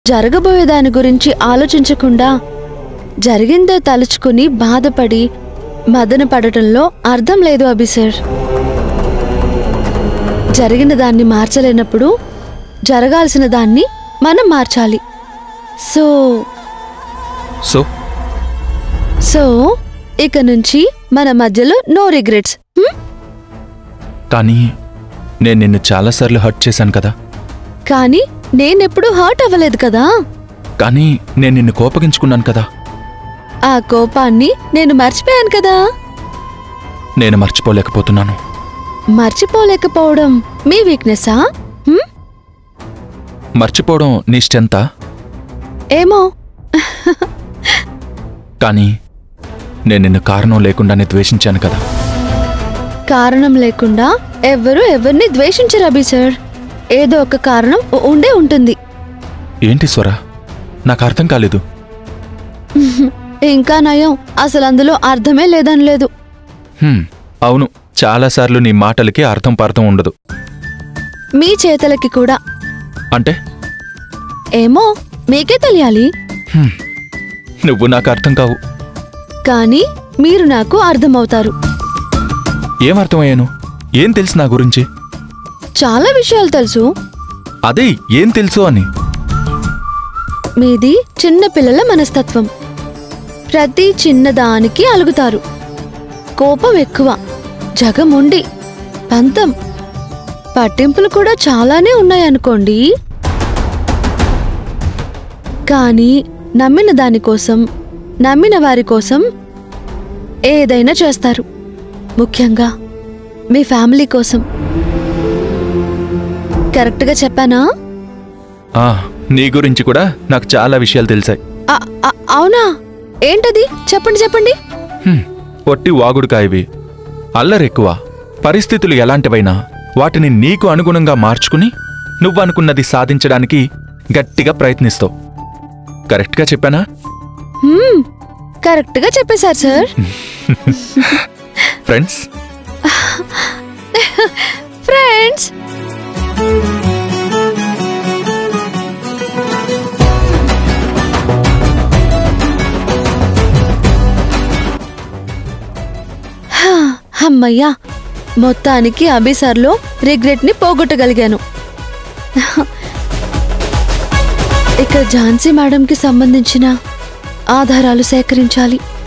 జరగబోయే దాని గురించి ఆలోచించకుండా జరిగిందో తలుచుకుని బాధపడి మదన పడటంలో అర్థం లేదు అభి సార్ జరిగిన దాన్ని మార్చలేనప్పుడు జరగాల్సిన దాన్ని మనం మార్చాలి సో సో సో ఇక నుంచి మన మధ్యలో నో రిగ్రెట్స్ కానీ నేను నిన్ను చాలాసార్లు హర్ట్ చేశాను కదా కానీ నేనెప్పుడు హర్ట్ అవ్వలేదు కదా కానీ నేను నిన్ను కోపగించుకున్నాను కదా ఆ కోపాన్ని నేను మర్చిపోయాను కదా నేను మర్చిపోలేకపోతున్నాను మర్చిపోలేకపోవడం మీ వీక్నెస్సా హ్మ్? మర్చిపోవడం నీ స్ట్రెంతా ఏమో కానీ నేను నిన్ను కారణం లేకుండానే ద్వేషించాను కదా కారణం లేకుండా ఎవ్వరూ ఎవరిని ద్వేషించరు అభి సార్ ఏదో ఒక కారణం ఉ- ఉండే ఉంటుంది ఏంటి స్వర నాకు అర్థం కాలేదు ఇంకా నయం అసలు అందులో అర్థమే లేదని లేదు హ్మ్, అవును చాలాసార్లు నీ మాటలకి అర్థం పర్థం ఉండదు మీ చేతలకి కూడా అంటే ఏమో మీకే తెలియాలి హ్మ్, నువ్వు నాకు అర్థం కావు కానీ మీరు నాకు అర్థమవుతారు ఏం అర్థమయ్యాను ఏం తెలుసు నా గురించి చాలా విషయాలు తెలుసు అదే ఏం తెలుసు అని మీది చిన్న పిల్లల మనస్తత్వం ప్రతి చిన్నదానికి అలుగుతారు కోపం ఎక్కువ జగముండి పంతం పట్టింపులు కూడా చాలానే ఉన్నాయనుకోండి కానీ నమ్మిన దానికోసం నమ్మిన వారి కోసం ఏదైనా చేస్తారు ముఖ్యంగా మీ ఫ్యామిలీ కోసం కరెక్ట్గా చెప్పానా ఆ నీ గురించి కూడా నాకు చాలా విషయాలు తెలిసాయి అ- అ- అవునా ఏంటది చెప్పండి చెప్పండి హ్మ్, పొట్టి వాగుడుకాయవి అల్లరెక్కువ పరిస్థితులు ఎలాంటివైనా వాటిని నీకు అనుగుణంగా మార్చుకుని నువ్వనుకున్నది సాధించడానికి గట్టిగా ప్రయత్నిస్తావు కరెక్ట్గా చెప్పానా హ్మ్, కరెక్ట్గా చెప్పేశారు సార్ ఫ్రెండ్స్ ఫ్రెండ్స్ హా, అమ్మయ్యా మొత్తానికి అభిసార్లో రిగ్రెట్ని పోగొట్టగలిగాను ఇక ఝాన్సీ మేడంకి సంబంధించిన ఆధారాలు సేకరించాలి